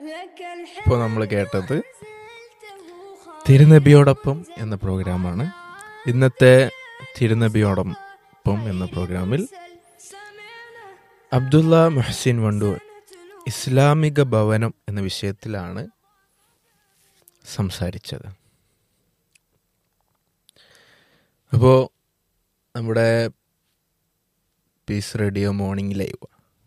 ഇപ്പോൾ നമ്മൾ കേട്ടത് തിരുനബിയോടൊപ്പം എന്ന പ്രോഗ്രാമാണ് ഇന്നത്തെ തിരുനബിയോടൊപ്പം എന്ന പ്രോഗ്രാമിൽ അബ്ദുള്ള മുഹസിൻ വണ്ടൂർ ഇസ്ലാമിക ഭവനം എന്ന വിഷയത്തിലാണ് സംസാരിച്ചത് അപ്പോൾ നമ്മുടെ പീസ് റേഡിയോ മോർണിംഗ് ലൈവ്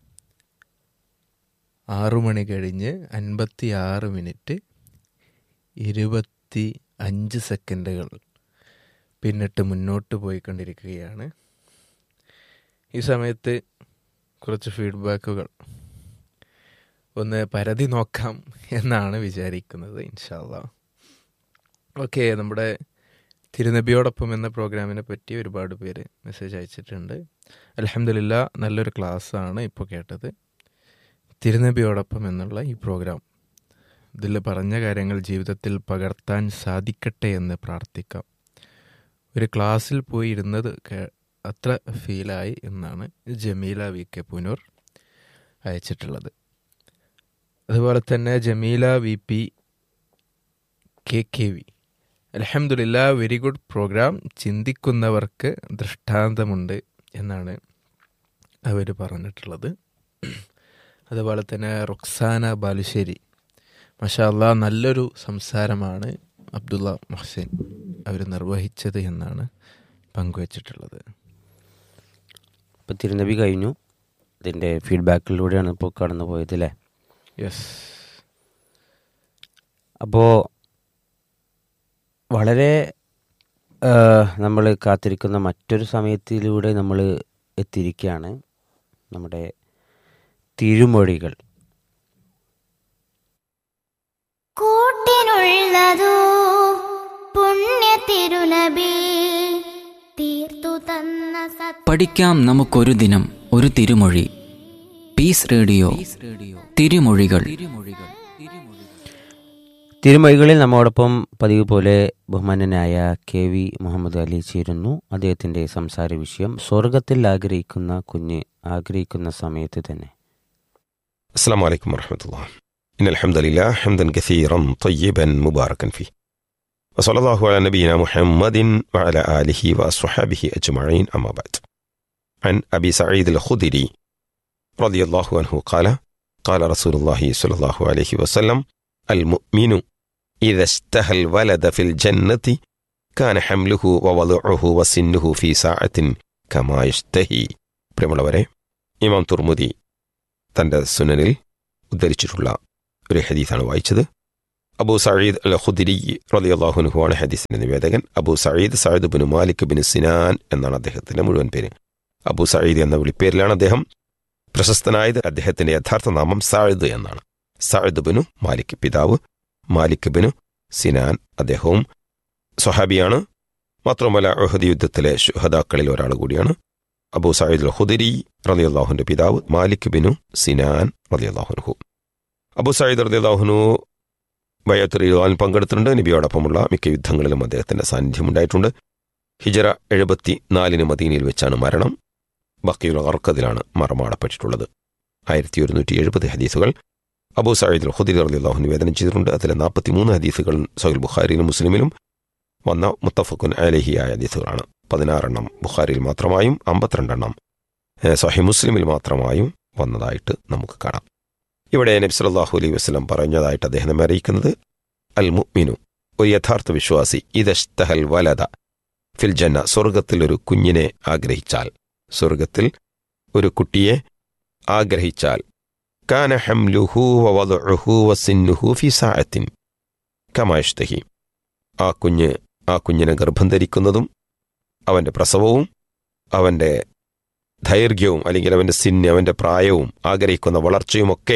ആറു മണി കഴിഞ്ഞ് അൻപത്തി ആറ് മിനിറ്റ് ഇരുപത്തി അഞ്ച് സെക്കൻഡുകൾ പിന്നിട്ട് മുന്നോട്ട് പോയിക്കൊണ്ടിരിക്കുകയാണ് ഈ സമയത്ത് കുറച്ച് ഫീഡ്ബാക്കുകൾ ഒന്ന് പരതി നോക്കാം എന്നാണ് വിചാരിക്കുന്നത് ഇൻഷാല്ല ഓക്കെ നമ്മുടെ തിരുനബിയോടൊപ്പം എന്ന പ്രോഗ്രാമിനെ പറ്റി ഒരുപാട് പേര് മെസ്സേജ് അയച്ചിട്ടുണ്ട് അലഹമില്ല നല്ലൊരു ക്ലാസ്സാണ് ഇപ്പോൾ കേട്ടത് തിരുനബിയോടൊപ്പം എന്നുള്ള ഈ പ്രോഗ്രാം ഇതിൽ പറഞ്ഞ കാര്യങ്ങൾ ജീവിതത്തിൽ പകർത്താൻ സാധിക്കട്ടെ എന്ന് പ്രാർത്ഥിക്കാം ഒരു ക്ലാസ്സിൽ പോയി ഇരുന്നത് കേ- അത്ര ഫീലായി എന്നാണ് ജമീല വി കെ പുനൂർ അയച്ചിട്ടുള്ളത് അതുപോലെ തന്നെ Jameela V P K K V അലഹമില്ല വെരി ഗുഡ് പ്രോഗ്രാം ചിന്തിക്കുന്നവർക്ക് ദൃഷ്ടാന്തമുണ്ട് എന്നാണ് അവർ പറഞ്ഞിട്ടുള്ളത് അതുപോലെ തന്നെ റുക്സാന ബാലുശ്ശേരി മഷാല്ല നല്ലൊരു സംസാരമാണ് അബ്ദുള്ള മൊഹസിൻ അവർ നിർവഹിച്ചത് എന്നാണ് പങ്കുവച്ചിട്ടുള്ളത് ഇപ്പോൾ തിരുനബി കഴിഞ്ഞു ഇതിൻ്റെ ഫീഡ്ബാക്കിലൂടെയാണ് ഇപ്പോൾ കടന്നു പോയത് അല്ലേ യെസ് അപ്പോൾ വളരെ നമ്മൾ കാത്തിരിക്കുന്ന മറ്റൊരു സമയത്തിലൂടെ നമ്മൾ എത്തിയിരിക്കുകയാണ് നമ്മുടെ തിരുമൊഴികൾ കൂട്ടിനുള്ളതോ പുണ്യ തിരുനബി തീർത്തു തന്ന സത് പഠിക്കാം നമുക്കൊരു ദിനം ഒരു തിരുമൊഴി പീസ് റേഡിയോ തിരുമൊഴികൾ തിരുമൊഴികളിൽ നമ്മോടൊപ്പം പതിവ് പോലെ ബഹുമാനനായ കെ വി മുഹമ്മദ് അലി ചേരുന്നു അദ്ദേഹത്തിൻ്റെ സംസാര വിഷയം സ്വർഗത്തിൽ ആഗ്രഹിക്കുന്ന കുഞ്ഞ് ആഗ്രഹിക്കുന്ന സമയത്ത് തന്നെ السلام عليكم ورحمة الله إن الحمد لله حمدا كثيرا طيبا مباركا فيه وصلى الله على نبينا محمد وعلى آله وأصحابه أجمعين أما بعد عن أبي سعيد الخدري رضي الله عنه قال قال رسول الله صلى الله عليه وسلم المؤمن إذا اشتهى الولد في الجنة كان حمله ووضعه وسنه في ساعة كما يشتهي പ്രിയമുള്ളവരെ ഇമാം തുർമുദി തന്റെ സുനനിൽ ഉദ്ധരിച്ചിട്ടുള്ള ഒരു ഹദീസാണ് വായിച്ചത് അബൂ സയ്യിദ് അൽ ഖുദിരി റളിയല്ലാഹുൻഹു ആണ് ഹദീസിന്റെ നിവേദകൻ Abu Sayyid Sayyid bin Malik bin Sinan എന്നാണ് അദ്ദേഹത്തിന്റെ മുഴുവൻ പേര് അബൂ സയ്യിദ് എന്ന വിളിപ്പേരിലാണ് അദ്ദേഹം പ്രശസ്തനായത് അദ്ദേഹത്തിന്റെ യഥാർത്ഥ നാമം സയ്യിദ് എന്നാണ് സയ്യിദ് ബിനു മാലിക് പിതാവ് മാലിക് ബിനു സിനാൻ അദ്ദേഹവും സ്വഹാബിയാണ് മാത്രമല്ല ഉഹദ് യുദ്ധത്തിലെ ശുഹദാക്കളിൽ ഒരാൾ കൂടിയാണ് അബൂ സയ്യിദ് അൽ ഖുദരി റളിയല്ലാഹുവിന്റെ പിതാവ് മാലിക് ബിനു സിനാൻ റളിയല്ലാഹുൻഹു അബൂ സയ്യിദ് റളിയല്ലാഹുനു ബയത്തുറിയുവാൻ പങ്കെടുത്തിട്ടുണ്ട് നബിയോടൊപ്പമുള്ള മിക്ക യുദ്ധങ്ങളിലും അദ്ദേഹത്തിന്റെ സാന്നിധ്യം ഉണ്ടായിട്ടുണ്ട് ഹിജറ എഴുപത്തി നാലിന് മദീനയിൽ വെച്ചാണ് മരണം ബക്കിയുൽ അർക്കതിലാണ് മറമാടപ്പെട്ടിട്ടുള്ളത് ആയിരത്തി ഒരുന്നൂറ്റി എഴുപത് ഹദീസുകൾ അബൂ സയ്യിദ് അൽ ഖുദരി റളിയല്ലാഹു നിവേദനം ചെയ്തിട്ടുണ്ട് അതിലെ നാൽപ്പത്തിമൂന്ന് ഹദീസുകൾ സഹുൽ ബുഖാരിയിലും മുസ്ലിമിലും വന്ന മുത്തഫക്കുൻ അലഹിയായ ഹദീസുകളാണ് പതിനാറെണ്ണം ബുഖാരിയിൽ മാത്രമായും അമ്പത്തിരണ്ടെണ്ണം ഏഹ്, സഹി മുസ്ലിമിൽ മാത്രമായും വന്നതായിട്ട് നമുക്ക് കാണാം ഇവിടെ നബി സല്ലല്ലാഹു അലൈഹി വസല്ലം പറഞ്ഞതായിട്ട് അദ്ദേഹം നമ്മെ അറിയിക്കുന്നത് അൽ മുഅ്മിനു ഒരു യഥാർത്ഥ വിശ്വാസി ഇദഷ്തഹൽ വലത ഫിൽ ജന്ന സ്വർഗത്തിൽ ഒരു കുഞ്ഞിനെ ആഗ്രഹിച്ചാൽ സ്വർഗത്തിൽ ഒരു കുട്ടിയെ ആഗ്രഹിച്ചാൽ കാന ഹംലുഹു വവദഉഹു വസിന്നുഹു ഫി സാഅത്തിൻ കമാ യഷ്തഹി ആ കുഞ്ഞ് ആ കുഞ്ഞിനെ ഗർഭം ധരിക്കുന്നതും അവന്റെ പ്രസവവും അവന്റെ ദൈർഘ്യവും അല്ലെങ്കിൽ അവന്റെ സിന്ന് അവന്റെ പ്രായവും ആഗ്രഹിക്കുന്ന വളർച്ചയുമൊക്കെ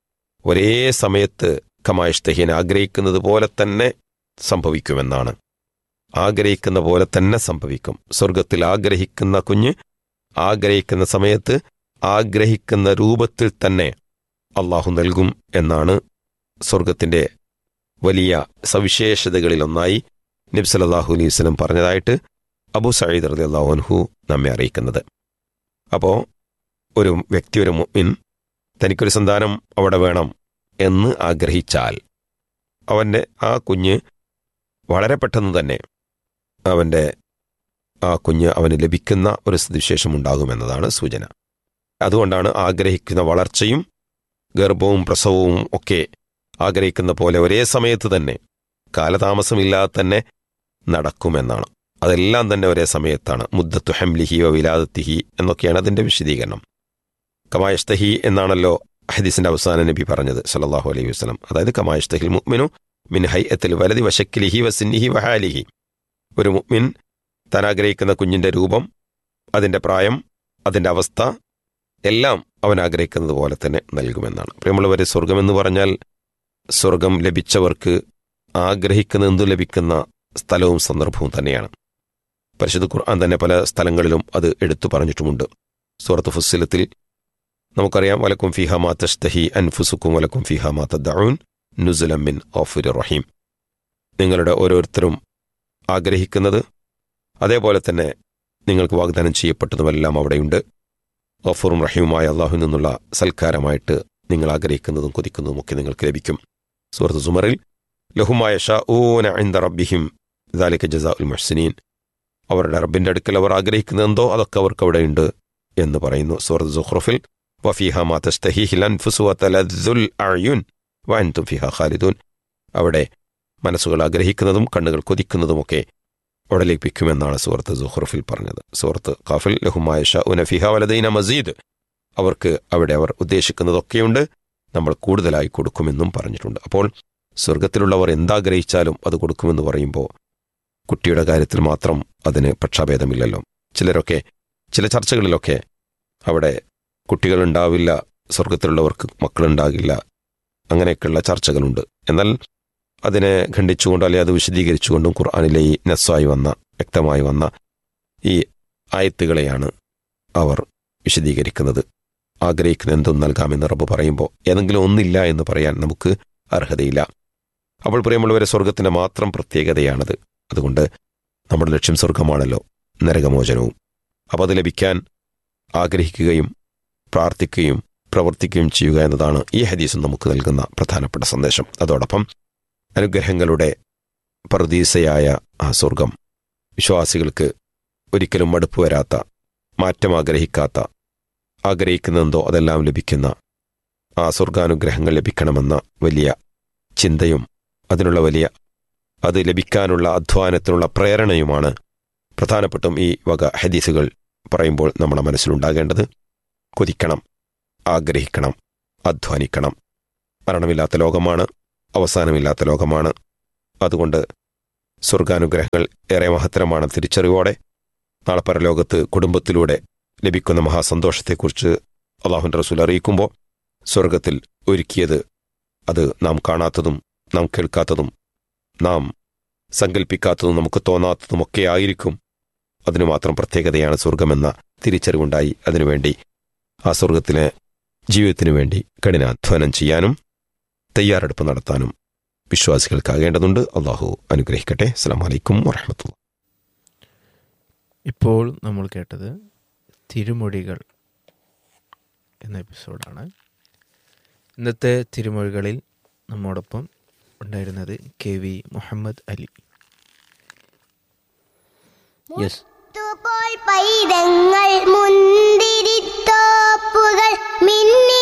ഒരേ സമയത്ത് കമായിഷ്തഹീൻ ആഗ്രഹിക്കുന്നത് പോലെ തന്നെ സംഭവിക്കുമെന്നാണ് ആഗ്രഹിക്കുന്ന പോലെ തന്നെ സംഭവിക്കും സ്വർഗത്തിൽ ആഗ്രഹിക്കുന്ന കുഞ്ഞ് ആഗ്രഹിക്കുന്ന സമയത്ത് ആഗ്രഹിക്കുന്ന രൂപത്തിൽ തന്നെ അള്ളാഹു നൽകും എന്നാണ് സ്വർഗത്തിന്റെ വലിയ സവിശേഷതകളിലൊന്നായി നബ്സലല്ലാഹു അലൈഹി വസല്ലം പറഞ്ഞതായിട്ട് അബു സയ്യിദ് റതി അള്ളാഹുൻഹു നമ്മെ അറിയിക്കുന്നത് അപ്പോൾ ഒരു വ്യക്തി ഒരു മുഅ്മിൻ തനിക്കൊരു സന്താനം അവിടെ വേണം എന്ന് ആഗ്രഹിച്ചാൽ അവൻ്റെ ആ കുഞ്ഞ് വളരെ പെട്ടെന്ന് തന്നെ അവൻ്റെ ആ കുഞ്ഞ് അവന് ലഭിക്കുന്ന ഒരു സ്ഥിതിവിശേഷം ഉണ്ടാകുമെന്നതാണ് സൂചന അതുകൊണ്ടാണ് ആഗ്രഹിക്കുന്ന വളർച്ചയും ഗർഭവും പ്രസവവും ഒക്കെ ആഗ്രഹിക്കുന്ന പോലെ ഒരേ സമയത്ത് തന്നെ കാലതാമസമില്ലാതെ തന്നെ നടക്കുമെന്നാണ് അതെല്ലാം തന്നെ ഒരേ സമയത്താണ് മുദ്ദത്തു ഹംലിഹി വ വിലാദത്തിഹി എന്നൊക്കെയാണ് അതിൻ്റെ വിശദീകരണം കമായഷ്തഹി എന്നാണല്ലോ ഹദീസിന്റെ അവസാന നബി പറഞ്ഞത് സല്ലല്ലാഹു അലൈഹി വസല്ലം അതായത് കമായഷ്തഹിൽ മുഅ്മിനു മിൻ ഹൈഅത്തിൽ വലതി വശക്കിലിഹി വസിന്നിഹി വഹാലിഹി ഒരു മുഅ്മിൻ താൻ ആഗ്രഹിക്കുന്ന കുഞ്ഞിന്റെ രൂപം അതിന്റെ പ്രായം അതിന്റെ അവസ്ഥ എല്ലാം അവൻ ആഗ്രഹിക്കുന്നത് പോലെ തന്നെ നൽകുമെന്നാണ് പ്രിയമുള്ളവരെ സ്വർഗമെന്ന് പറഞ്ഞാൽ സ്വർഗം ലഭിച്ചവർക്ക് ആഗ്രഹിക്കുന്ന എന്തു ലഭിക്കുന്ന സ്ഥലവും സന്ദർഭവും തന്നെയാണ് പരിശുദ്ധ ഖുർആൻ തന്നെ പല സ്ഥലങ്ങളിലും അത് എടുത്തു പറഞ്ഞിട്ടുമുണ്ട് സൂറത്ത് ഫുസ്സിലത്തിൽ നമുക്കറിയാം വലക്കും ഫിഹമാ തഷ്തഹി അൻഫുസുക്കും വലക്കും ഫിഹമാ തദ്ദഊൻ നുസുലം മിൻ ഓഫുർ റഹീം നിങ്ങളുടെ ഓരോരുത്തരും ആഗ്രഹിക്കുന്നത് അതേപോലെ തന്നെ നിങ്ങൾക്ക് വാഗ്ദാനം ചെയ്യപ്പെട്ടതുമെല്ലാം അവിടെയുണ്ട് ഓഫറും റഹീമുമായ അള്ളാഹു നിന്നുള്ള സൽക്കാരമായിട്ട് നിങ്ങൾ ആഗ്രഹിക്കുന്നതും കൊതിക്കുന്നതും ഒക്കെ നിങ്ങൾക്ക് ലഭിക്കും സുഹൃത്ത് സുമറിൽ ലഹുമായ ഷാ ഊന ഇന്ദ റബ്ബിഹിം ദാലിക ജസാ ഉൽ മുഹ്സിനീൻ അവരുടെ റബ്ബിന്റെ അടുക്കൽ അവർ ആഗ്രഹിക്കുന്നത് എന്തോ അതൊക്കെ അവർക്ക് അവിടെയുണ്ട് എന്ന് പറയുന്നു സുഹൃത്ത് സുഹ്റുഫിൽ വഫീഹ മാ തസ്തഹീഹിൽ അൻഫുസു വതലദ്ദുൽ അഅ്യുൻ വഅൻതും ഫിഹ ഖാലിദൂൻ അവിടെ മനസ്സുകൾ ആഗ്രഹിക്കുന്നതും കണ്ണുകൾ കൊതിക്കുന്നതുമൊക്കെ അവിടെ ലഭിക്കുമെന്നാണ് സുഹൃത്ത് സുഹ്റുഫിൽ പറഞ്ഞത് സുഹൃത്ത് ഖാഫിൽ ലഹുമായ ഷാ ഉന ഫിഹ വലദൈന മസീദ് അവർക്ക് അവിടെ അവർ ഉദ്ദേശിക്കുന്നതൊക്കെയുണ്ട് നമ്മൾ കൂടുതലായി കൊടുക്കുമെന്നും പറഞ്ഞിട്ടുണ്ട് അപ്പോൾ സ്വർഗത്തിലുള്ളവർ എന്താഗ്രഹിച്ചാലും അത് കൊടുക്കുമെന്ന് പറയുമ്പോൾ കുട്ടിയുടെ കാര്യത്തിൽ മാത്രം അതിന് പക്ഷാഭേദമില്ലല്ലോ ചിലരൊക്കെ ചില ചർച്ചകളിലൊക്കെ അവിടെ കുട്ടികളുണ്ടാവില്ല സ്വർഗത്തിലുള്ളവർക്ക് മക്കളുണ്ടാകില്ല അങ്ങനെയൊക്കെയുള്ള ചർച്ചകളുണ്ട് എന്നാൽ അതിനെ ഖണ്ഡിച്ചുകൊണ്ട് അല്ലെങ്കിൽ അത് വിശദീകരിച്ചുകൊണ്ടും ഖുർആാനിലെ ഈ നസ്സായി വന്ന വ്യക്തമായി വന്ന ഈ ആയത്തുകളെയാണ് അവർ വിശദീകരിക്കുന്നത് ആഗ്രഹിക്കുന്ന എന്തും നൽകാമെന്ന് റബ്ബ് പറയുമ്പോൾ ഏതെങ്കിലും ഒന്നില്ല എന്ന് പറയാൻ നമുക്ക് അർഹതയില്ല അപ്പോൾ പ്രിയമുള്ളവരെ സ്വർഗത്തിന്റെ മാത്രം പ്രത്യേകതയാണത് അതുകൊണ്ട് നമ്മുടെ ലക്ഷ്യം സ്വർഗമാണല്ലോ നരകമോചനവും അപ്പോൾ അത് ലഭിക്കാൻ ആഗ്രഹിക്കുകയും പ്രാർത്ഥിക്കുകയും പ്രവർത്തിക്കുകയും ചെയ്യുക എന്നതാണ് ഈ ഹദീസും നമുക്ക് നൽകുന്ന പ്രധാനപ്പെട്ട സന്ദേശം അതോടൊപ്പം അനുഗ്രഹങ്ങളുടെ പ്രതീസയായ ആ സ്വർഗം വിശ്വാസികൾക്ക് ഒരിക്കലും മടുപ്പ് വരാത്ത മാറ്റം ആഗ്രഹിക്കാത്ത ആഗ്രഹിക്കുന്നതെന്തോ അതെല്ലാം ലഭിക്കുന്ന ആ സ്വർഗാനുഗ്രഹങ്ങൾ ലഭിക്കണമെന്ന വലിയ ചിന്തയും അതിനുള്ള വലിയ അത് ലഭിക്കാനുള്ള അധ്വാനത്തിനുള്ള പ്രേരണയുമാണ് പ്രധാനപ്പെട്ടും ഈ വക ഹദീസുകൾ പറയുമ്പോൾ നമ്മുടെ മനസ്സിലുണ്ടാകേണ്ടത് കൊതിക്കണം ആഗ്രഹിക്കണം അധ്വാനിക്കണം മരണമില്ലാത്ത ലോകമാണ് അവസാനമില്ലാത്ത ലോകമാണ് അതുകൊണ്ട് സ്വർഗാനുഗ്രഹങ്ങൾ ഏറെ മഹത്തരമാണ് തിരിച്ചറിവോടെ നാളെ പരലോകത്ത് കുടുംബത്തിലൂടെ ലഭിക്കുന്ന മഹാസന്തോഷത്തെക്കുറിച്ച് അള്ളാഹുൻ്റെ റസൂൽ അറിയിക്കുമ്പോൾ സ്വർഗത്തിൽ ഒരുക്കിയത് അത് നാം കാണാത്തതും നാം കേൾക്കാത്തതും നാം സങ്കല്പിക്കാത്തതും നമുക്ക് തോന്നാത്തതുമൊക്കെ ആയിരിക്കും അതിനു മാത്രം പ്രത്യേകതയാണ് സ്വർഗമെന്ന തിരിച്ചറിവുണ്ടായി അതിനുവേണ്ടി ആ സ്വർഗത്തിലെ ജീവിതത്തിനു വേണ്ടി കഠിനാധ്വാനം ചെയ്യാനും തയ്യാറെടുപ്പ് നടത്താനും വിശ്വാസികൾക്കാകേണ്ടതുണ്ട് അള്ളാഹു അനുഗ്രഹിക്കട്ടെ അസ്സാം വലൈക്കും വറഹമത്തുള്ള ഇപ്പോൾ നമ്മൾ കേട്ടത് തിരുമൊഴികൾ എന്ന എപ്പിസോഡാണ് ഇന്നത്തെ തിരുമൊഴികളിൽ നമ്മോടൊപ്പം ഉണ്ടായിരുന്നത് കെ വി മുഹമ്മദ് അലി യെസ് പോൽ പൈതങ്ങൾ മുന്തിരിത്തോപ്പുകൾ മിന്നി